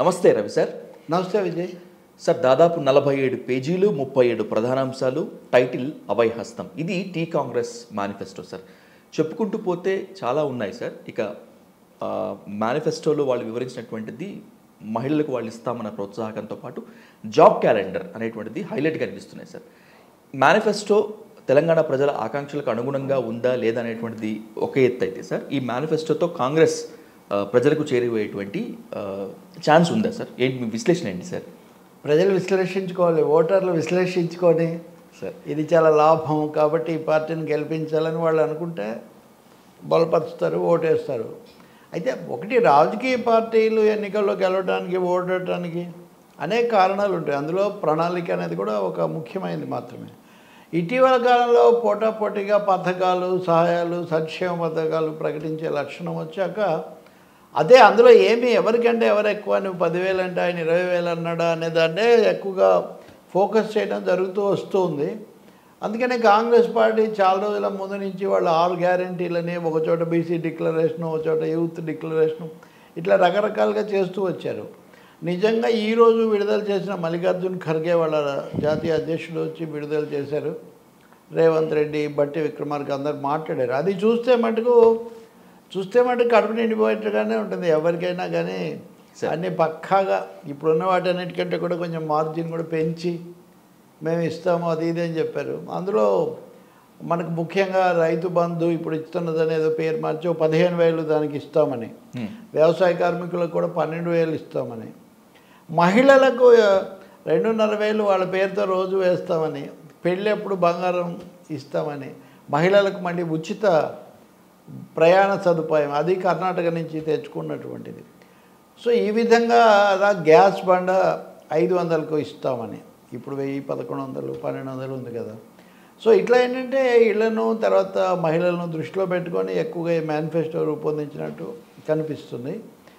నమస్తే రవి సార్ నమస్తే విజయ్ సార్ దాదాపు నలభై ఏడు పేజీలు ముప్పై ఏడు ప్రధానాంశాలు టైటిల్ అభయహస్తం ఇది టీ కాంగ్రెస్ మేనిఫెస్టో సార్ చెప్పుకుంటూ పోతే చాలా ఉన్నాయి సార్ ఇక ఆ, మేనిఫెస్టోలో వాళ్ళు వివరించినటువంటిది మహిళలకు వాళ్ళు ఇస్తామన్న ప్రోత్సాహకంతో పాటు జాబ్ క్యాలెండర్ అనేటువంటిది హైలైట్గా కనిపిస్తున్నాయి సార్ మేనిఫెస్టో తెలంగాణ ప్రజల ఆకాంక్షలకు అనుగుణంగా ఉందా లేదా అనేటువంటిది ఒక ఎత్తు అయితే సార్ ఈ మేనిఫెస్టోతో కాంగ్రెస్ ఆ, ప్రజలకు చేరిపోయేటువంటి ఛాన్స్ ఉందా సార్ ఏంటి మీ విశ్లేషణ ఏంటి సార్ ప్రజలు విశ్లేషించుకోవాలి ఓటర్లు విశ్లేషించుకొని సార్ ఇది చాలా లాభం కాబట్టి ఈ పార్టీని గెలిపించాలని వాళ్ళు అనుకుంటే బలపరుస్తారు ఓటేస్తారు అయితే ఒకటి రాజకీయ పార్టీలు ఎన్నికల్లో గెలవడానికి ఓడటానికి అనేక కారణాలు ఉంటాయి అందులో ప్రణాళిక అనేది కూడా ఒక ముఖ్యమైనది మాత్రమే ఇటీవల కాలంలో పోటాపోటీగా పథకాలు సహాయాలు సంక్షేమ పథకాలు ప్రకటించే లక్షణం వచ్చాక అదే అందులో ఏమి ఎవరికంటే ఎవరు ఎక్కువ నువ్వు పదివేలు అంటే ఆయన ఇరవై వేలు అన్నాడా అనే దాన్నే ఎక్కువగా ఫోకస్ చేయడం జరుగుతూ వస్తుంది అందుకనే కాంగ్రెస్ పార్టీ చాలా రోజుల ముందు నుంచి వాళ్ళు ఆరు గ్యారంటీలని ఒక చోట బీసీ డిక్లరేషన్ ఒక చోట యూత్ డిక్లరేషన్ ఇట్లా రకరకాలుగా చేస్తూ వచ్చారు నిజంగా ఈరోజు విడుదల చేసిన మల్లికార్జున్ ఖర్గే వాళ్ళ జాతీయ అధ్యక్షుడు వచ్చి విడుదల చేశారు రేవంత్ రెడ్డి బట్టి విక్రమార్క అందరు మాట్లాడారు అది చూస్తే మటుకు చూస్తే మటుకు కడుపు నిండిపోయేట్టుగానే ఉంటుంది ఎవరికైనా కానీ సరే. అన్నీ పక్కాగా ఇప్పుడున్న వాటన్నిటికంటే కూడా కొంచెం మార్జిన్ కూడా పెంచి మేము ఇస్తాము అది ఇది అని చెప్పారు అందులో మనకు ముఖ్యంగా రైతు బంధు ఇప్పుడు ఇస్తున్నది అనేది పేరు మార్చి ఓ పదిహేను వేలు దానికి ఇస్తామని Hmm. వ్యవసాయ కార్మికులకు కూడా పన్నెండు వేలు ఇస్తామని మహిళలకు ఆ, రెండున్నర వేలు వాళ్ళ పేరుతో రోజు వేస్తామని పెళ్ళెప్పుడు బంగారం ఇస్తామని మహిళలకు మళ్ళీ ఉచిత ప్రయాణ సదుపాయం అది కర్ణాటక నుంచి తెచ్చుకున్నటువంటిది సో ఈ విధంగా అలా గ్యాస్ బండ ఐదు వందలకు ఇస్తామని ఇప్పుడు వెయ్యి పదకొండు వందలు పన్నెండు వందలు ఉంది కదా సో ఇట్లా ఏంటంటే ఇళ్లను తర్వాత మహిళలను దృష్టిలో పెట్టుకొని ఎక్కువగా ఈ మేనిఫెస్టో రూపొందించినట్టు కనిపిస్తుంది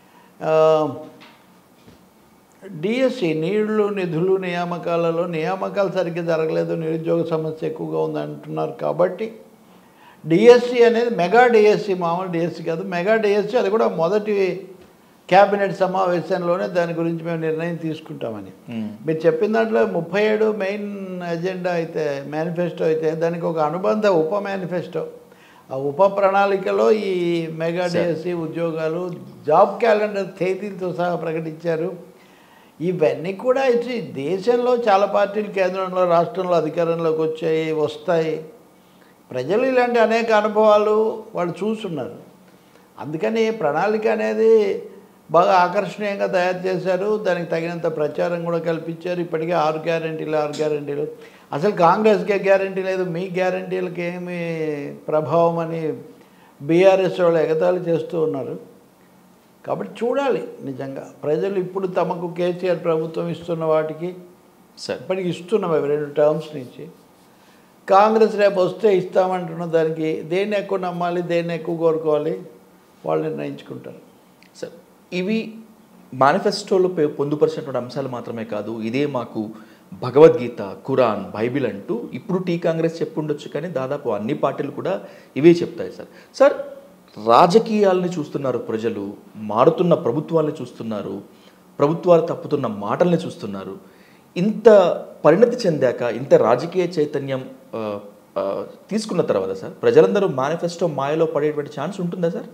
డిఎస్సి నీళ్లు నిధులు నియామకాలలో నియామకాలు సరిగ్గా జరగలేదు నిరుద్యోగ సమస్య ఎక్కువగా ఉంది అంటున్నారు కాబట్టి డిఎస్సి అనేది మెగా డిఎస్సి మామూలు డిఎస్సి కాదు మెగా డిఎస్సి అది కూడా మొదటి క్యాబినెట్ సమావేశంలోనే దాని గురించి మేము నిర్ణయం తీసుకుంటామని మ్మ్. మీరు చెప్పిన దాంట్లో ముప్పై ఏడు మెయిన్ ఎజెండా అయితే మేనిఫెస్టో అయితే దానికి ఒక అనుబంధ ఉప మేనిఫెస్టో ఆ ఉప ప్రణాళికలో ఈ మెగా డిఎస్సి ఉద్యోగాలు జాబ్ క్యాలెండర్ తేదీలతో సహా ప్రకటించారు ఇవన్నీ కూడా ఇచ్చి దేశంలో చాలా పార్టీలు కేంద్రంలో రాష్ట్రంలో అధికారంలోకి వచ్చాయి వస్తాయి ప్రజలు ఇలాంటి అనేక అనుభవాలు వాళ్ళు చూస్తున్నారు అందుకని ప్రణాళిక అనేది బాగా ఆకర్షణీయంగా తయారు చేశారు దానికి తగినంత ప్రచారం కూడా కల్పించారు ఇప్పటికే ఆరు గ్యారంటీలు ఆరు గ్యారంటీలు అసలు కాంగ్రెస్కే గ్యారంటీ లేదు మీ గ్యారంటీలకి ఏమి ప్రభావం అని బీఆర్ఎస్ వాళ్ళు ఎగతాళి చేస్తూ ఉన్నారు కాబట్టి చూడాలి నిజంగా ప్రజలు ఇప్పుడు తమకు కేసీఆర్ ప్రభుత్వం ఇస్తున్న వాటికి సార్ ఇప్పటికి ఇస్తున్నాం అవి రెండు టర్మ్స్ నుంచి కాంగ్రెస్ రేపు వస్తే ఇస్తామంటున్న దానికి దేన్ని ఎక్కువ నమ్మాలి దేన్ని ఎక్కువ కోరుకోవాలి వాళ్ళు నిర్ణయించుకుంటారు సార్ ఇవి మేనిఫెస్టోలో పె- పొందుపరిచినటువంటి అంశాలు మాత్రమే కాదు ఇదే మాకు భగవద్గీత ఖురాన్ బైబిల్ అంటూ ఇప్పుడు టీ కాంగ్రెస్ చెప్పుండొచ్చు కానీ దాదాపు అన్ని పార్టీలు కూడా ఇవే చెప్తాయి సార్ సార్ రాజకీయాలని చూస్తున్నారు ప్రజలు మారుతున్న ప్రభుత్వాన్ని చూస్తున్నారు ప్రభుత్వాలు తప్పుతున్న మాటల్ని చూస్తున్నారు ఇంత పరిణతి చెందాక ఇంత రాజకీయ చైతన్యం ఆ, ఆ, తీసుకున్న తర్వాత సార్ ప్రజలందరూ మేనిఫెస్టో మాయలో పడేటువంటి ఛాన్స్ ఉంటుందా సార్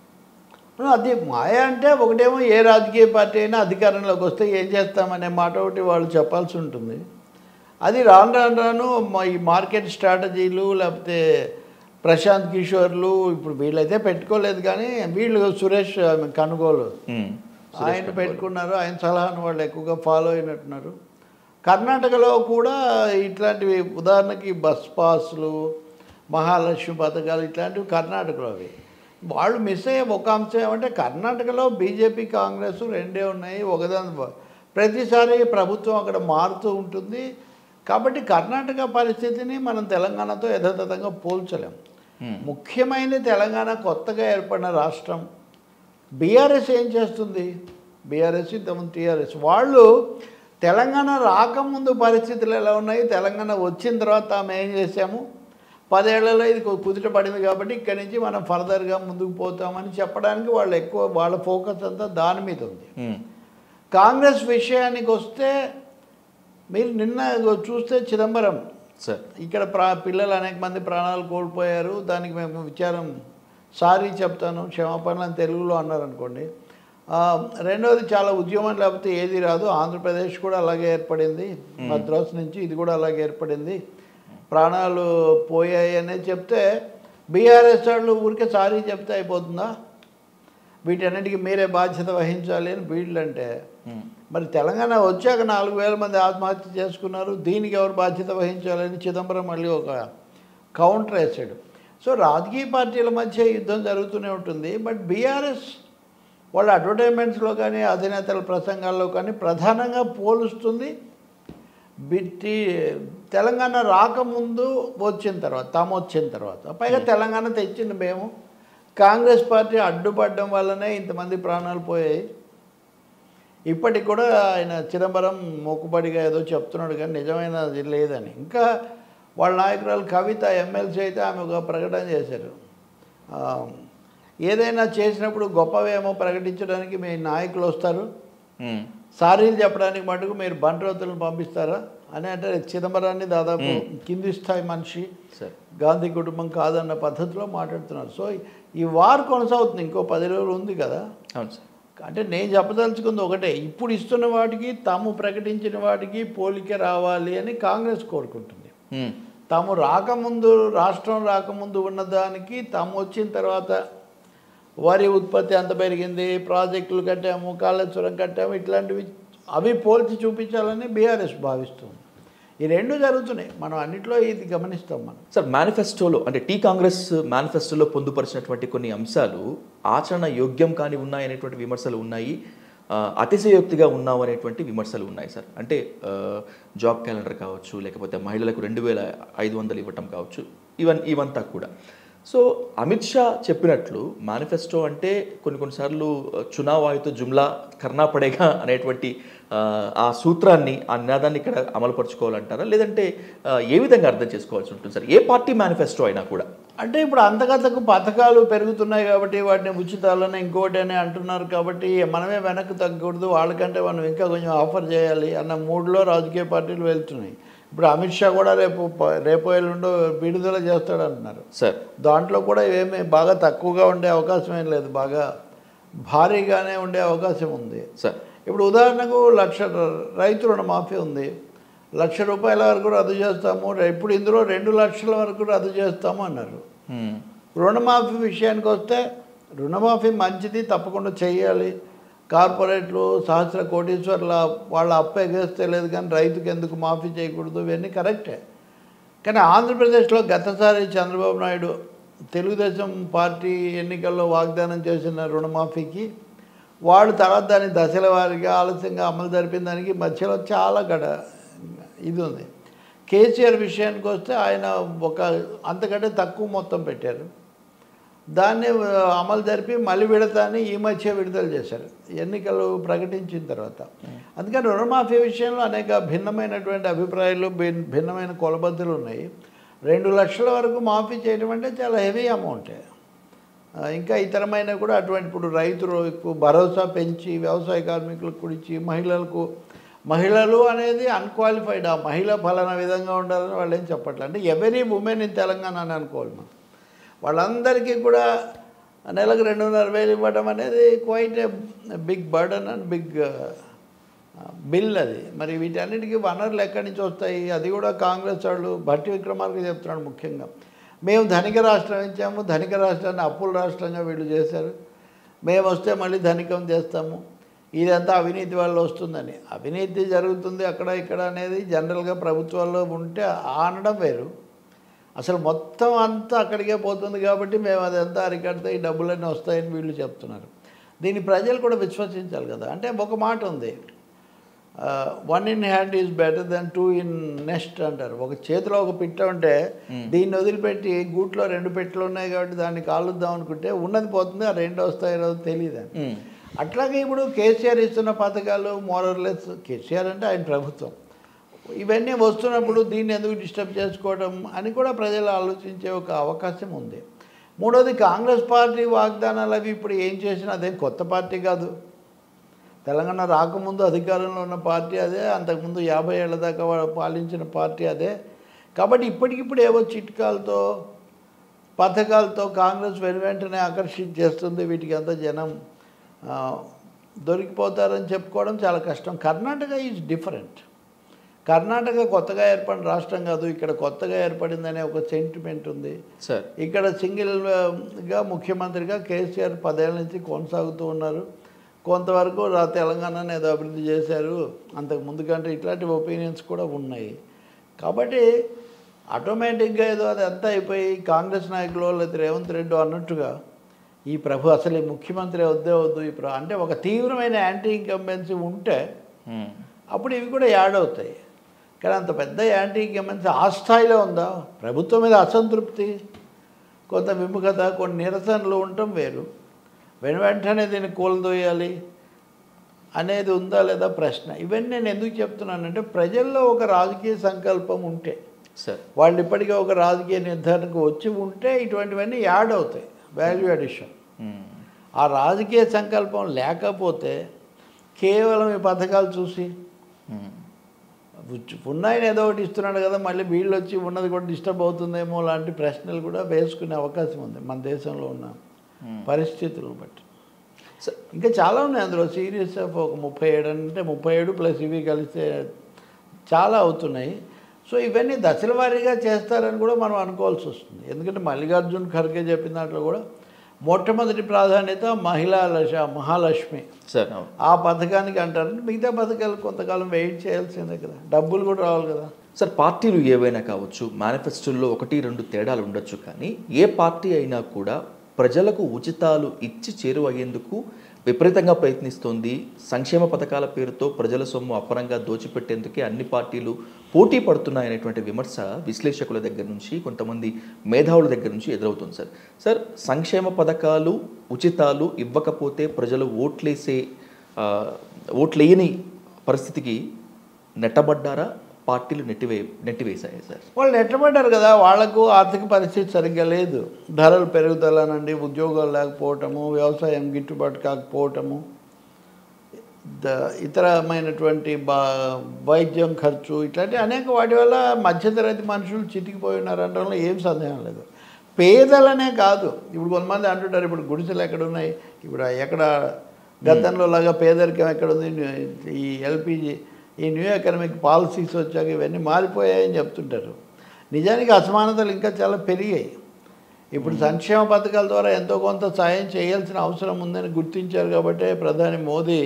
అది మాయ అంటే ఒకటేమో ఏ రాజకీయ పార్టీ అయినా అధికారంలోకి వస్తే ఏం చేస్తామనే మాట ఒకటి వాళ్ళు చెప్పాల్సి ఉంటుంది అది రాను రాను రాను మా ఈ మార్కెట్ స్ట్రాటజీలు లేకపోతే ప్రశాంత్ కిషోర్లు ఇప్పుడు వీళ్ళైతే పెట్టుకోలేదు కానీ వీళ్ళు సురేష్ కనుగోలు మ్మ్. ఆయన పెట్టుకున్నారు ఆయన సలహాను వాళ్ళు ఎక్కువగా ఫాలో అయినట్టున్నారు కర్ణాటకలో కూడా ఇట్లాంటివి ఉదాహరణకి బస్ పాస్లు మహాలక్ష్మి పథకాలు ఇట్లాంటివి కర్ణాటకలో అవి వాళ్ళు మిస్ అయ్యే ఒక అంశం ఏమంటే కర్ణాటకలో బీజేపీ కాంగ్రెస్ రెండే ఉన్నాయి ఒకదాని ప్రతిసారి ప్రభుత్వం అక్కడ మారుతూ ఉంటుంది కాబట్టి కర్ణాటక పరిస్థితిని మనం తెలంగాణతో యథాతథంగా పోల్చలేం మ్మ్. ముఖ్యమైన తెలంగాణ కొత్తగా ఏర్పడిన రాష్ట్రం బీఆర్ఎస్ ఏం చేస్తుంది బీఆర్ఎస్ ఇంతకుముందు టీఆర్ఎస్ వాళ్ళు తెలంగాణ రాకముందు పరిస్థితులు ఎలా ఉన్నాయి తెలంగాణ వచ్చిన తర్వాత తాము ఏం చేసాము పదేళ్లలో ఇది కు- కుదుట పడింది కాబట్టి ఇక్కడి నుంచి మనం ఫర్దర్గా ముందుకు పోతామని చెప్పడానికి వాళ్ళు ఎక్కువ వాళ్ళ ఫోకస్ అంతా దాని మీద ఉంది మ్మ్. కాంగ్రెస్ విషయానికి వస్తే మీరు నిన్న ఇగో చూస్తే చిదంబరం సార్ ఇక్కడ ప్రా పిల్లలు అనేక మంది ప్రాణాలు కోల్పోయారు దానికి మేము విచారం సారీ చెప్తాను క్షమాపణలు అని తెలుగులో అన్నారు అనుకోండి ఆ, రెండవది చాలా ఉద్యమం లేకపోతే ఏది రాదు ఆంధ్రప్రదేశ్ కూడా అలాగే ఏర్పడింది మద్రాసు నుంచి ఇది కూడా అలాగే ఏర్పడింది ప్రాణాలు పోయాయి అనేది చెప్తే బీఆర్ఎస్ వాళ్ళు ఊరికే సారీ చెప్తే అయిపోతుందా వీటన్నిటికీ మీరే బాధ్యత వహించాలి అని వీళ్ళు అంటే ఉమ్. మరి తెలంగాణ వచ్చాక నాలుగు వేల మంది ఆత్మహత్య చేసుకున్నారు దీనికి ఎవరు బాధ్యత వహించాలని చిదంబరం మళ్ళీ ఒక కౌంటర్ వేసాడు సో రాజకీయ పార్టీల మధ్య యుద్ధం జరుగుతూనే ఉంటుంది బట్ బీఆర్ఎస్ వాళ్ళ అడ్వర్టైజ్మెంట్స్లో కానీ అధినేతల ప్రసంగాల్లో కానీ ప్రధానంగా పోలుస్తుంది బిట్టి తెలంగాణ రాకముందు వచ్చిన తర్వాత తాము వచ్చిన తర్వాత పైగా తెలంగాణ తెచ్చింది మేము కాంగ్రెస్ పార్టీ అడ్డుపడడం వల్లనే ఇంతమంది ప్రాణాలు పోయాయి ఇప్పటికి కూడా ఆయన చిదంబరం మొక్కుబడిగా ఏదో చెప్తున్నాడు కానీ నిజమైనది లేదని ఇంకా వాళ్ళ నాయకురాలు కవిత ఎమ్మెల్సీ అయితే ఆమె ఒక ప్రకటన చేశారు ఆ, ఏదైనా చేసినప్పుడు గొప్పవేమో ప్రకటించడానికి మీ నాయకులు వస్తారు ఉమ్. సారీలు చెప్పడానికి మటుకు మీరు బంట్రోతులను పంపిస్తారా అని అంటే చిదంబరాన్ని దాదాపు కింది స్థాయి మనిషి సార్ గాంధీ కుటుంబం కాదన్న పద్ధతిలో మాట్లాడుతున్నారు సో ఈ వార్ కొనసాగుతుంది ఇంకో పది రోజులు ఉంది కదా అవును సార్ అంటే నేను చెప్పదలుచుకుంది ఒకటే ఇప్పుడు ఇస్తున్న వాటికి తాము ప్రకటించిన వాటికి పోలిక రావాలి అని కాంగ్రెస్ కోరుకుంటుంది ఉమ్. తాము రాకముందు రాష్ట్రం రాకముందు ఉన్నదానికి తాము వచ్చిన తర్వాత వరి ఉత్పత్తి ఎంత పెరిగింది ప్రాజెక్టులు కట్టాము కాళేశ్వరం కట్టాము ఇట్లాంటివి అవి పోల్చి చూపించాలని బీఆర్ఎస్ భావిస్తుంది ఈ రెండు జరుగుతున్నాయి మనం అన్నిట్లో ఇది గమనిస్తాం మనం సార్ మేనిఫెస్టోలో అంటే టీ కాంగ్రెస్ మేనిఫెస్టోలో పొందుపరిచినటువంటి కొన్ని అంశాలు ఆచరణ యోగ్యం కాని ఉన్నాయనేటువంటి విమర్శలు ఉన్నాయి ఆ, అతిశయోక్తిగా ఉన్నావు అనేటువంటి విమర్శలు ఉన్నాయి సార్ అంటే ఆ, జాబ్ క్యాలెండర్ కావచ్చు లేకపోతే మహిళలకు రెండు వేల ఐదు వందలు ఇవ్వటం కావచ్చు ఇవన్ ఇవంతా కూడా సో అమిత్ షా చెప్పినట్లు మేనిఫెస్టో అంటే కొన్ని కొన్నిసార్లు చునావాయుతో జుమ్లా కర్ణా పడేగా అనేటువంటి ఆ, ఆ సూత్రాన్ని ఆ నినాదాన్ని ఇక్కడ అమలుపరుచుకోవాలంటారా లేదంటే ఆ, ఏ విధంగా అర్థం చేసుకోవాల్సి ఉంటుంది సార్ ఏ పార్టీ మేనిఫెస్టో అయినా కూడా అంటే ఇప్పుడు అంతకంతకు పథకాలు పెరుగుతున్నాయి కాబట్టి వాటిని ఉచితాలని ఇంకోటి అని అంటున్నారు కాబట్టి మనమే వెనక్కి తగ్గకూడదు వాళ్ళకంటే మనం ఇంకా కొంచెం ఆఫర్ చేయాలి అన్న మూడ్లో రాజకీయ పార్టీలు వెళ్తున్నాయి ఇప్పుడు అమిత్ షా కూడా రేపు ప- రేపు ఎల్లుండో విడుదల చేస్తాడంటున్నారు సార్ దాంట్లో కూడా ఏమీ బాగా తక్కువగా ఉండే అవకాశం ఏం లేదు బాగా భారీగానే ఉండే అవకాశం ఉంది సార్ ఇప్పుడు ఉదాహరణకు లక్ష ర- రైతు రుణమాఫీ ఉంది లక్ష రూపాయల వరకు రద్దు చేస్తాము రే- ఇప్పుడు ఇందులో రెండు లక్షల వరకు రద్దు చేస్తాము అన్నారు హ్మ్. రుణమాఫీ విషయానికి వస్తే రుణమాఫీ మంచిది తప్పకుండా చేయాలి కార్పొరేట్లు సహస్ర కోటీశ్వర్ల వాళ్ళ అప్పు ఎగేస్తే లేదు కానీ రైతుకి ఎందుకు మాఫీ చేయకూడదు ఇవన్నీ కరెక్టే కానీ ఆంధ్రప్రదేశ్లో గతసారి చంద్రబాబు నాయుడు తెలుగుదేశం పార్టీ ఎన్నికల్లో వాగ్దానం చేసిన రుణమాఫీకి వాడు తర్వాత దాని దశల వారీగా ఆలస్యంగా అమలు జరిపిన దానికి మధ్యలో చాలా గడ ఇది ఉంది కేసీఆర్ విషయానికి వస్తే ఆయన ఒక అంతకంటే తక్కువ మొత్తం పెట్టారు దాన్ని ఆ, అమలు జరిపి మళ్ళీ విడతాన్ని ఈ మధ్య విడుదల చేశారు ఎన్నికలు ప్రకటించిన తర్వాత అందుకని రుణమాఫీ విషయంలో అనేక భిన్నమైనటువంటి అభిప్రాయాలు భిన్- భిన్నమైన కొలబద్దలు ఉన్నాయి రెండు లక్షల వరకు మాఫీ చేయడం అంటే చాలా హెవీ అమౌంటే ఆ, ఇంకా ఇతరమైన కూడా అటువంటి ఇప్పుడు రైతులకు భరోసా పెంచి వ్యవసాయ కార్మికులకు కుడిచి మహిళలకు మహిళలు అనేది అన్క్వాలిఫైడ్ ఆ మహిళ ఫలానా విధంగా ఉండాలని వాళ్ళు ఏం చెప్పట్లేదు అంటే ఎవరీ ఉమెన్ ఇన్ తెలంగాణ అని అనుకోవాలి మనం వాళ్ళందరికీ కూడా నెలకు రెండున్నర వేలు ఇవ్వడం అనేది quite a big burden and big bill అది మరి వీటన్నిటికీ వనరులు ఎక్కడి నుంచి వస్తాయి అది కూడా కాంగ్రెస్ వాళ్ళు భట్టి విక్రమార్క చెప్తున్నాడు ముఖ్యంగా మేము ధనిక రాష్ట్రం ఇచ్చాము ధనిక రాష్ట్రాన్ని అప్పుల రాష్ట్రంగా వీళ్ళు చేశారు మేము వస్తే మళ్ళీ ధనికం చేస్తాము ఇదంతా అవినీతి వల్ల వస్తుందని అవినీతి జరుగుతుంది అక్కడ ఇక్కడ అనేది జనరల్గా ప్రభుత్వాల్లో ఉంటే ఆనడం వేరు అసలు మొత్తం అంతా అక్కడికే పోతుంది కాబట్టి మేము అదంతా అరికడితే ఈ డబ్బులన్నీ వస్తాయని వీళ్ళు చెప్తున్నారు దీన్ని ప్రజలు కూడా విశ్వసించాలి కదా అంటే ఒక మాట ఉంది one in hand is better then two in nest అంటారు ఒక చేతిలో ఒక పిట్ట ఉంటే దీన్ని వదిలిపెట్టి గూట్లో రెండు పెట్టెలు ఉన్నాయి కాబట్టి దాన్ని కాలుద్దాం అనుకుంటే ఉన్నది పోతుంది ఆ రెండు వస్తాయో తెలియదు హ్మ్. అట్లాగే ఇప్పుడు కేసీఆర్ ఇస్తున్న పథకాలు మోరర్లెస్ కేసీఆర్ అంటే ఆయన ప్రభుత్వం ఇవన్నీ వస్తున్నప్పుడు దీన్ని ఎందుకు డిస్టర్బ్ చేసుకోవడం అని కూడా ప్రజలు ఆలోచించే ఒక అవకాశం ఉంది మూడోది కాంగ్రెస్ పార్టీ వాగ్దానాలు అవి ఇప్పుడు ఏం చేసినా అదేం కొత్త పార్టీ కాదు తెలంగాణ రాకముందు అధికారంలో ఉన్న పార్టీ అదే అంతకుముందు యాభై ఏళ్ళ దాకా వాళ్ళు పాలించిన పార్టీ అదే కాబట్టి ఇప్పటికిప్పుడు ఏవో చిట్కాలతో పథకాలతో కాంగ్రెస్ వెను వెంటనే ఆకర్షించేస్తుంది వీటికి అంతా జనం ఆ, దొరికిపోతారని చెప్పుకోవడం చాలా కష్టం కర్ణాటక ఈజ్ డిఫరెంట్ కర్ణాటక కొత్తగా ఏర్పడిన రాష్ట్రం కాదు ఇక్కడ కొత్తగా ఏర్పడిందనే ఒక సెంటిమెంట్ ఉంది సార్ ఇక్కడ సింగిల్గా ముఖ్యమంత్రిగా కేసీఆర్ పదేళ్ళ నుంచి కొనసాగుతూ ఉన్నారు కొంతవరకు రా తెలంగాణను ఏదో అభివృద్ధి చేశారు అంతకు ముందు కంటే ఇట్లాంటి ఒపీనియన్స్ కూడా ఉన్నాయి కాబట్టి ఆటోమేటిక్గా ఏదో అది అంతా అయిపోయి కాంగ్రెస్ నాయకులు లేదా రేవంత్ రెడ్డి అన్నట్టుగా ఈ ప్రభు అసలు ఈ ముఖ్యమంత్రి వద్దే వద్దు ఈ ప్రభు అంటే ఒక తీవ్రమైన యాంటీ ఇన్కంబెన్సీ ఉంటే మ్మ్. అప్పుడు ఇవి కూడా యాడ్ అవుతాయి కానీ అంత పెద్ద యాంటీ ఇన్కంబెన్సీ ఆ స్థాయిలో ఉందా ప్రభుత్వం మీద అసంతృప్తి కొంత విముఖత కొన్ని నిరసనలు ఉండటం వేరు వెను వెంటనే దీన్ని కూలదోయాలి అనేది ఉందా లేదా ప్రశ్న ఇవన్నీ నేను ఎందుకు చెప్తున్నానంటే ప్రజల్లో ఒక రాజకీయ సంకల్పం ఉంటే సార్ వాళ్ళు ఇప్పటికే ఒక రాజకీయ నిర్ధారణకు వచ్చి ఉంటే ఇటువంటివన్నీ యాడ్ అవుతాయి వాల్యూ అడిషన్ మ్మ్. ఆ రాజకీయ సంకల్పం లేకపోతే కేవలం ఈ పథకాలు చూసి మ్మ్. ఉచ్చు- ఉన్నాయని ఏదో ఒకటి ఇస్తున్నాడు కదా మళ్ళీ వీళ్ళు వచ్చి ఉన్నది కూడా డిస్టర్బ్ అవుతుందేమో లాంటి ప్రశ్నలు కూడా వేసుకునే అవకాశం ఉంది మన దేశంలో ఉన్న మ్మ్. పరిస్థితులను బట్టి సార్ ఇంకా చాలా ఉన్నాయి అందులో సీరియస్ ఆఫ్ ఒక ముప్పై ఏడు అంటే ముప్పై ఏడు ప్లస్ ఇవి కలిస్తే చాలా అవుతున్నాయి సో ఇవన్నీ దశల వారీగా చేస్తారని కూడా మనం అనుకోవాల్సి వస్తుంది ఎందుకంటే మల్లికార్జున్ ఖర్గే చెప్పిన దాంట్లో కూడా మొట్టమొదటి ప్రాధాన్యత మహిళా లక్ష మహాలక్ష్మి సార్ అవును ఆ పథకానికి అంటారు మిగతా పథకాలు కొంతకాలం వెయిట్ చేయాల్సిందే కదా డబ్బులు కూడా రావాలి కదా సార్ పార్టీలు ఏవైనా కావచ్చు మేనిఫెస్టోల్లో ఒకటి రెండు తేడాలు ఉండొచ్చు కానీ ఏ పార్టీ అయినా కూడా ప్రజలకు ఉచితాలు ఇచ్చి చేరువయ్యేందుకు విపరీతంగా ప్రయత్నిస్తోంది సంక్షేమ పథకాల పేరుతో ప్రజల సొమ్ము అపరంగా దోచిపెట్టేందుకే అన్ని పార్టీలు పోటీ పడుతున్నాయనేటువంటి విమర్శ విశ్లేషకుల దగ్గర నుంచి కొంతమంది మేధావుల దగ్గర నుంచి ఎదురవుతుంది సార్ సార్ సంక్షేమ పథకాలు ఉచితాలు ఇవ్వకపోతే ప్రజలు ఓట్లేసే ఆ, ఓట్లేయని పరిస్థితికి నెట్టబడ్డారా పార్టీలు నెట్టివే నెట్టివేశాయి సార్ వాళ్ళు ఎట్టబడ్డారు కదా వాళ్లకు ఆర్థిక పరిస్థితి సరిగ్గా లేదు ధరలు పెరుగుదలనండి ఉద్యోగాలు లేకపోవటము వ్యవసాయం గిట్టుబాటు కాకపోవటము ద ఇతరమైనటువంటి బా వైద్యం ఖర్చు ఇట్లాంటి అనేక వాటి వల్ల మధ్యతరగతి మనుషులు చితికిపోయి ఉన్నారనడంలో ఏం సందేహం లేదు పేదలనే కాదు ఇప్పుడు కొంతమంది అంటుంటారు ఇప్పుడు గుడిసెలు ఎక్కడ ఉన్నాయి ఇప్పుడు ఎక్కడ గతంలో లాగా పేదరికం ఎక్కడ ఉంది ఈ ఎల్పిజి ఈ న్యూ ఎకనామిక్ పాలసీస్ వచ్చాక ఇవన్నీ మారిపోయాయని చెప్తుంటారు నిజానికి అసమానతలు ఇంకా చాలా పెరిగాయి ఇప్పుడు సంక్షేమ పథకాల ద్వారా ఎంతో కొంత సాయం చేయాల్సిన అవసరం ఉందని గుర్తించారు కాబట్టి ప్రధాని మోదీ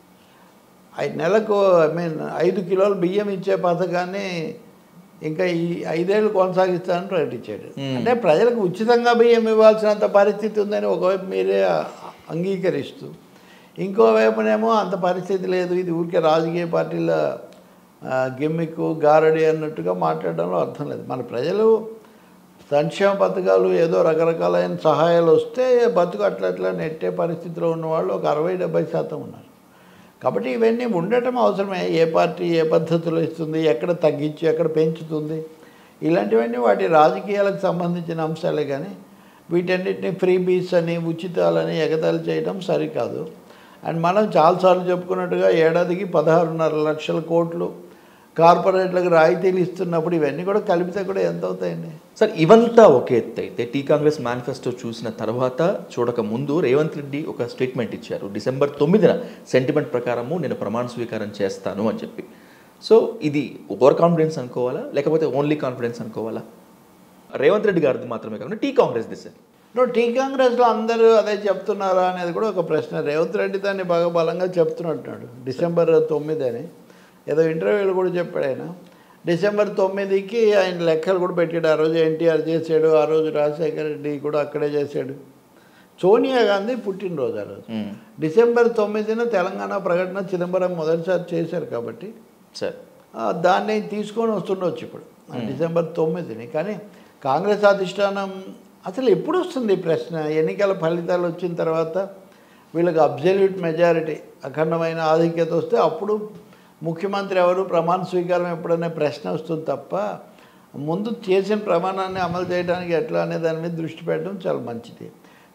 ఐదు నెలకు ఐ మీన్ ఐదు కిలోల బియ్యం ఇచ్చే పథకాన్ని ఇంకా ఈ ఐదేళ్ళు కొనసాగిస్తానని ప్రకటించాడు Hmm. అంటే ప్రజలకు ఉచితంగా బియ్యం ఇవ్వాల్సినంత పరిస్థితి ఉందని ఒకవైపు మీరే అంగీకరిస్తూ ఇంకోవైపునేమో అంత పరిస్థితి లేదు ఇది ఊరికే రాజకీయ పార్టీల ఆ, గిమ్మిక్ గారడి అన్నట్టుగా మాట్లాడడంలో అర్థం లేదు మన ప్రజలు సంక్షేమ పథకాలు ఏదో రకరకాలైన సహాయాలు వస్తే బతుకు అట్లా అట్లా నెట్టే పరిస్థితిలో ఉన్నవాళ్ళు ఒక అరవై డెబ్బై శాతం ఉన్నారు కాబట్టి ఇవన్నీ ఉండటం అవసరమే ఏ పార్టీ ఏ పద్ధతిలో ఇస్తుంది ఎక్కడ తగ్గించి ఎక్కడ పెంచుతుంది ఇలాంటివన్నీ వాటి రాజకీయాలకు సంబంధించిన అంశాలే కానీ వీటన్నిటిని ఫ్రీ బీస్ అని ఉచితాలని ఎగతాళి చేయడం సరికాదు అండ్ మనం చాలాసార్లు చెప్పుకున్నట్టుగా ఏడాదికి పదహారున్నర లక్షల కోట్లు కార్పొరేట్లకు రాయితీలు ఇస్తున్నప్పుడు ఇవన్నీ కూడా కలిపితే కూడా ఎంత అవుతాయండి సార్ ఇవంతా ఒక ఎత్తు అయితే టీ కాంగ్రెస్ మేనిఫెస్టో చూసిన తర్వాత చూడక ముందు రేవంత్ రెడ్డి ఒక స్టేట్మెంట్ ఇచ్చారు డిసెంబర్ తొమ్మిదిన సెంటిమెంట్ ప్రకారము నేను ప్రమాణ స్వీకారం చేస్తాను అని చెప్పి సో ఇది ఓవర్ కాన్ఫిడెన్స్ అనుకోవాలా లేకపోతే ఓన్లీ కాన్ఫిడెన్స్ అనుకోవాలా రేవంత్ రెడ్డి గారిది మాత్రమే కాకుండా టీ కాంగ్రెస్ ది సార్ ఇప్పుడు టీ కాంగ్రెస్లో అందరూ అదే చెప్తున్నారా అనేది కూడా ఒక ప్రశ్న రేవంత్ రెడ్డి దాన్ని బాగా బలంగా చెప్తున్నట్టున్నాడు డిసెంబర్ తొమ్మిది అని ఏదో ఇంటర్వ్యూలో కూడా చెప్పాడు ఆయన డిసెంబర్ తొమ్మిదికి ఆయన లెక్కలు కూడా పెట్టాడు ఆ రోజు ఎన్టీఆర్ చేశాడు ఆ రోజు రాజశేఖర రెడ్డి కూడా అక్కడే చేశాడు సోనియా గాంధీ పుట్టినరోజు ఆ రోజు మ్మ్. డిసెంబర్ తొమ్మిదిన తెలంగాణ ప్రకటన చిదంబరం మొదటిసారి చేశారు కాబట్టి సార్ ఆ, దాన్ని తీసుకొని వస్తుండొచ్చు ఇప్పుడు ఆ డిసెంబర్ తొమ్మిదిని కానీ కాంగ్రెస్ అధిష్టానం అసలు ఎప్పుడు వస్తుంది ఈ ప్రశ్న ఎన్నికల ఫలితాలు వచ్చిన తర్వాత వీళ్ళకి అబ్జల్యూట్ మెజారిటీ అఖండమైన ఆధిక్యత వస్తే అప్పుడు ముఖ్యమంత్రి ఎవరు ప్రమాణ స్వీకారం ఎప్పుడనే ప్రశ్న వస్తుంది తప్ప ముందు చేసిన ప్రమాణాన్ని అమలు చేయడానికి ఎట్లా అనే దాని మీద దృష్టి పెట్టడం చాలా మంచిది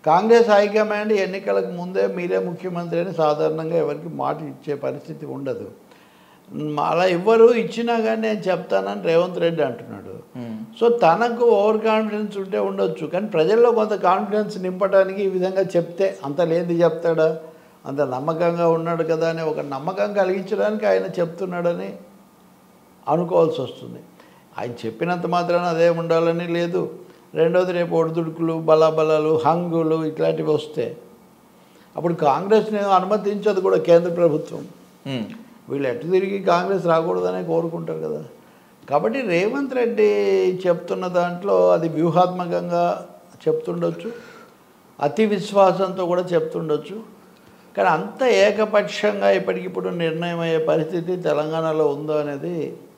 కాంగ్రెస్ హైకమాండ్ ఎన్నికలకు ముందే మీరే ముఖ్యమంత్రి అని సాధారణంగా ఎవరికి మాట ఇచ్చే పరిస్థితి ఉండదు మ్, అలా ఎవ్వరు ఇచ్చినా కానీ నేను చెప్తానని రేవంత్ రెడ్డి అంటున్నాడు మ్మ్. సో తనకు ఓవర్ కాన్ఫిడెన్స్ ఉంటే ఉండొచ్చు కానీ ప్రజల్లో కొంత కాన్ఫిడెన్స్ నింపడానికి ఈ విధంగా చెప్తే అంత లేనిది చెప్తాడా అంత నమ్మకంగా ఉన్నాడు కదా అని ఒక నమ్మకం కలిగించడానికి ఆయన చెప్తున్నాడని అనుకోవాల్సి వస్తుంది ఆయన చెప్పినంత మాత్రాన అదే ఉండాలని లేదు రెండోది రేపు ఒడిదుడుకులు బలాబలాలు హంగులు ఇట్లాంటివి వస్తే అప్పుడు కాంగ్రెస్ని అనుమతించదు కూడా కేంద్ర ప్రభుత్వం మ్మ్. వీళ్ళు ఎటు తిరిగి కాంగ్రెస్ రాకూడదనే కోరుకుంటారు కదా కాబట్టి రేవంత్ రెడ్డి చెప్తున్న దాంట్లో అది వ్యూహాత్మకంగా చెప్తుండొచ్చు అతి విశ్వాసంతో కూడా చెప్తుండొచ్చు కానీ అంత ఏకపక్షంగా ఇప్పటికిప్పుడు నిర్ణయం అయ్యే పరిస్థితి తెలంగాణలో ఉందో అనేది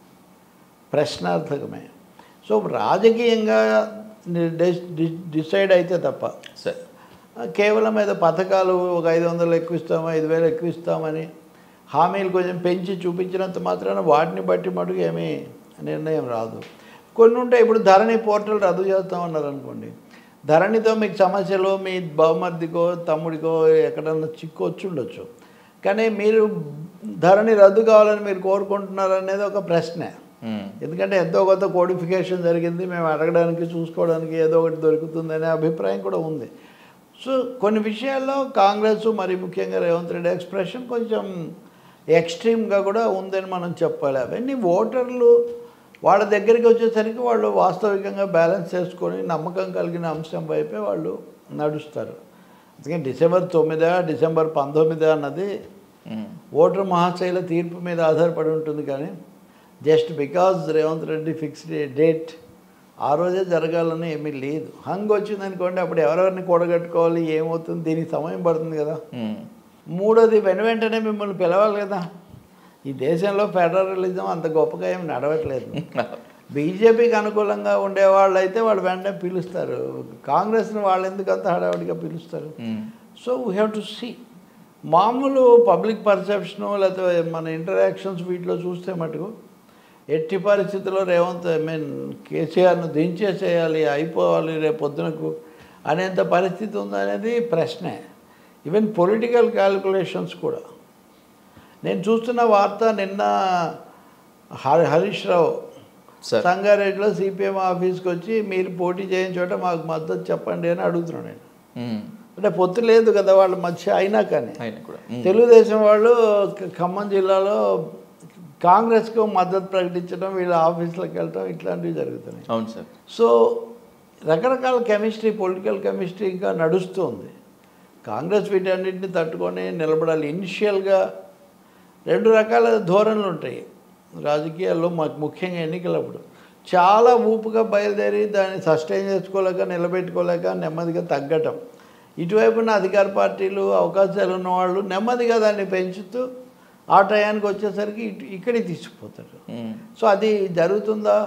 ప్రశ్నార్థకమే సో రాజకీయంగా ని- డిస్- డి- డిసైడ్ అయితే తప్ప సరే కేవలం ఏదో పథకాలు ఒక ఐదు వందలు ఎక్కువ ఇస్తాము ఐదు వేలు ఎక్కువ ఇస్తామని హామీలు కొంచెం పెంచి చూపించినంత మాత్రాన వాటిని బట్టి మటుకు ఏమీ నిర్ణయం రాదు కొన్ని ఉంటాయి ఇప్పుడు ధరణి పోర్టల్ రద్దు చేస్తామన్నారు అనుకోండి ధరణితో మీకు సమస్యలు మీ బహుమతికో తమ్ముడికో ఎక్కడన్నా చిక్కు వచ్చి ఉండొచ్చు కానీ మీరు ధరణి రద్దు కావాలని మీరు కోరుకుంటున్నారు అనేది ఒక ప్రశ్నే మ్మ్. ఎందుకంటే ఎంతో కొంత కోడిఫికేషన్ జరిగింది మేము అడగడానికి చూసుకోవడానికి ఏదో ఒకటి దొరుకుతుందనే అభిప్రాయం కూడా ఉంది సో కొన్ని విషయాల్లో కాంగ్రెస్ మరి ముఖ్యంగా రేవంత్ రెడ్డి ఎక్స్ప్రెషన్ కొంచెం ఎక్స్ట్రీమ్గా కూడా ఉందని మనం చెప్పాలి అవన్నీ ఓటర్లు వాళ్ళ దగ్గరికి వచ్చేసరికి వాళ్ళు వాస్తవికంగా బ్యాలెన్స్ చేసుకొని నమ్మకం కలిగిన అంశం వైపే వాళ్ళు నడుస్తారు అందుకని డిసెంబర్ తొమ్మిదా డిసెంబర్ పంతొమ్మిదా అన్నది మ్మ్. ఓటర్ మహాశైల తీర్పు మీద ఆధారపడి ఉంటుంది కానీ just because Revanth Reddy fixed date ఆ రోజే జరగాలని ఏమీ లేదు హంగ్ వచ్చింది అనుకోండి అప్పుడు ఎవరెవరిని కూడగట్టుకోవాలి ఏమవుతుంది దీనికి సమయం పడుతుంది కదా మ్మ్. మూడోది వెను వెంటనే మిమ్మల్ని పిలవాలి కదా ఈ దేశంలో ఫెడరలిజం అంత గొప్పగా ఏమి నడవట్లేదు బీజేపీకి అనుకూలంగా ఉండేవాళ్ళు అయితే వాళ్ళు వెంటనే పిలుస్తారు కాంగ్రెస్ని వాళ్ళు ఎందుకు అంత హడావుడిగా పిలుస్తారు మ్మ్. So we have to see మామూలు పబ్లిక్ పర్సెప్షను లేకపోతే మన ఇంటరాక్షన్స్ వీటిలో చూస్తే మటుకు ఎట్టి పరిస్థితుల్లో రేవంత్ ఐ మీన్ కేసీఆర్ను దించేసేయాలి అయిపోవాలి రేపు పొద్దునకు అనేంత పరిస్థితి ఉందనేది ప్రశ్నే ఈవెన్ పొలిటికల్ క్యాలిక్యులేషన్స్ కూడా నేను చూస్తున్న వార్త నిన్న హరి హరీష్ రావు సార్ సంగారెడ్డిలో సిపిఎం ఆఫీస్కి వచ్చి మీరు పోటీ చేయని చోట మాకు మద్దతు చెప్పండి అని అడుగుతున్నాడు నేను మ్మ్. అంటే పొత్తు లేదు కదా వాళ్ళ మధ్య అయినా కానీ ఆయన కూడా మ్మ్. తెలుగుదేశం వాళ్ళు క- ఖమ్మం జిల్లాలో కాంగ్రెస్కు మద్దతు ప్రకటించడం వీళ్ళ ఆఫీసులకు వెళ్ళటం ఇట్లాంటివి జరుగుతున్నాయి అవును సార్ సో రకరకాల కెమిస్ట్రీ పొలిటికల్ కెమిస్ట్రీ ఇంకా నడుస్తుంది కాంగ్రెస్ వీటన్నిటిని తట్టుకొని నిలబడాలి ఇనిషియల్గా రెండు రకాల ధోరణులు ఉంటాయి రాజకీయాల్లో మాకు ముఖ్యంగా ఎన్నికలప్పుడు చాలా ఊపుగా బయలుదేరి దాన్ని సస్టైన్ చేసుకోలేక నిలబెట్టుకోలేక నెమ్మదిగా తగ్గటం ఇటువైపున అధికార పార్టీలు అవకాశాలు ఉన్నవాళ్ళు నెమ్మదిగా దాన్ని పెంచుతూ ఆ టయానికి వచ్చేసరికి ఇటు ఇక్కడికి తీసుకుపోతారు మ్మ్. సో అది జరుగుతుందా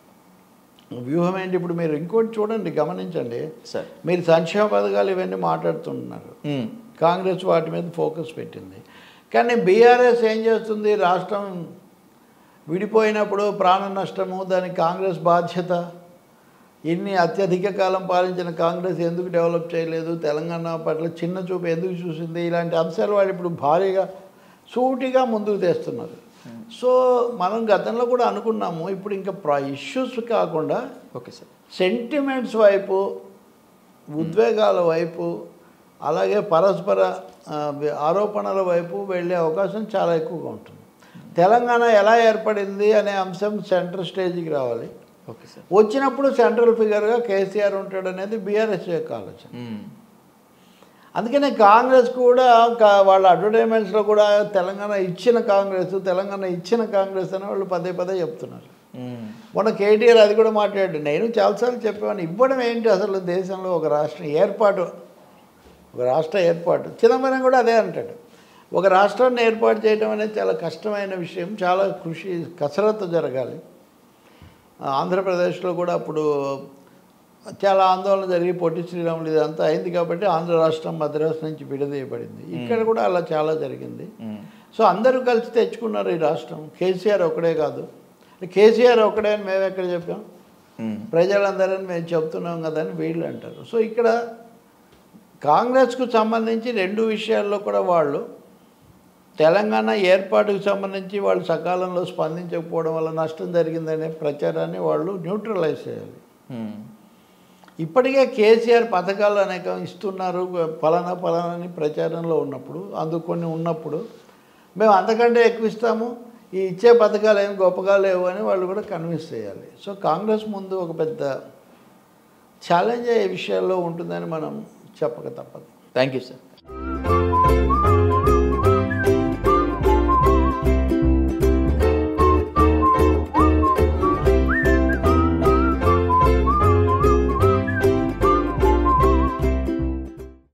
వ్యూహం ఏంటి ఇప్పుడు మీరు ఇంకోటి చూడండి గమనించండి సార్ మీరు సంక్షేమ పథకాలు ఇవన్నీ మాట్లాడుతున్నారు మ్మ్. కాంగ్రెస్ వాటి మీద ఫోకస్ పెట్టింది కానీ బీఆర్ఎస్ ఏం చేస్తుంది రాష్ట్రం విడిపోయినప్పుడు ప్రాణ నష్టము దానికి కాంగ్రెస్ బాధ్యత ఇన్ని అత్యధిక కాలం పాలించిన కాంగ్రెస్ ఎందుకు డెవలప్ చేయలేదు తెలంగాణ పట్ల చిన్న చూపు ఎందుకు చూసింది ఇలాంటి అంశాలు వాళ్ళు ఇప్పుడు భారీగా సూటిగా ముందుకు తెస్తున్నారు సో మనం గతంలో కూడా అనుకున్నాము ఇప్పుడు ఇంకా ప్రా ఇష్యూస్ కాకుండా ఓకే సార్ సెంటిమెంట్స్ వైపు ఉద్వేగాల వైపు అలాగే పరస్పర ఆ, ఆరోపణల వైపు వెళ్ళే అవకాశం చాలా ఎక్కువగా ఉంటుంది తెలంగాణ ఎలా ఏర్పడింది అనే అంశం సెంటర్ స్టేజ్కి రావాలి ఓకే సార్ వచ్చినప్పుడు సెంట్రల్ ఫిగర్గా కేసీఆర్ ఉంటాడు అనేది బీఆర్ఎస్ యొక్క ఆలోచన మ్మ్. అందుకనే కాంగ్రెస్ కూడా కా- వాళ్ళ అడ్వర్టైజ్మెంట్స్లో కూడా తెలంగాణ ఇచ్చిన కాంగ్రెస్ తెలంగాణ ఇచ్చిన కాంగ్రెస్ అని వాళ్ళు పదే పదే చెప్తున్నారు మ్మ్. మొన్న కేటీఆర్ అది కూడా మాట్లాడాడు నేను చాలాసార్లు చెప్పాను ఇవ్వడం ఏంటి అసలు దేశంలో ఒక రాష్ట్రం ఏర్పాటు ఒక రాష్ట్ర ఏర్పాటు చిదంబరం కూడా అదే అంటాడు ఒక రాష్ట్రాన్ని ఏర్పాటు చేయడం అనేది చాలా కష్టమైన విషయం చాలా కృషి కసరత్తు జరగాలి ఆంధ్రప్రదేశ్లో కూడా అప్పుడు చాలా ఆందోళన జరిగి పొట్టి శ్రీరాములు ఇదంతా అయింది కాబట్టి ఆంధ్ర రాష్ట్రం మద్రాసు నుంచి విడదీయబడింది ఇక్కడ కూడా అలా చాలా జరిగింది మ్మ్. సో అందరూ కలిసి తెచ్చుకున్నారు ఈ రాష్ట్రం కేసీఆర్ ఒకడే కాదు కేసీఆర్ ఒకడే అని మేము ఎక్కడ చెప్పాం మ్మ్. ప్రజలందరని మేము చెప్తున్నాం కదా అని వీళ్ళు అంటారు సో ఇక్కడ కాంగ్రెస్కు సంబంధించి రెండు విషయాల్లో కూడా వాళ్ళు తెలంగాణ ఏర్పాటుకు సంబంధించి వాళ్ళు సకాలంలో స్పందించకపోవడం వల్ల నష్టం జరిగిందనే ప్రచారాన్ని వాళ్ళు న్యూట్రలైజ్ చేయాలి హ్మ్. ఇప్పటికే కేసీఆర్ పథకాలు అనేక ఇస్తున్నారు ఫలానా ఫలానా అని ప్రచారంలో ఉన్నప్పుడు అందుకు కొన్ని ఉన్నప్పుడు మేము అంతకంటే ఎక్కువ ఇస్తాము ఈ ఇచ్చే పథకాలు ఏం గొప్పగా లేవు అని వాళ్ళు కూడా కన్విన్స్ చేయాలి సో కాంగ్రెస్ ముందు ఒక పెద్ద ఛాలెంజ్ అయ్యే విషయాల్లో ఉంటుందని మనం చెప్పక తప్పదు థ్యాంక్ యూ సార్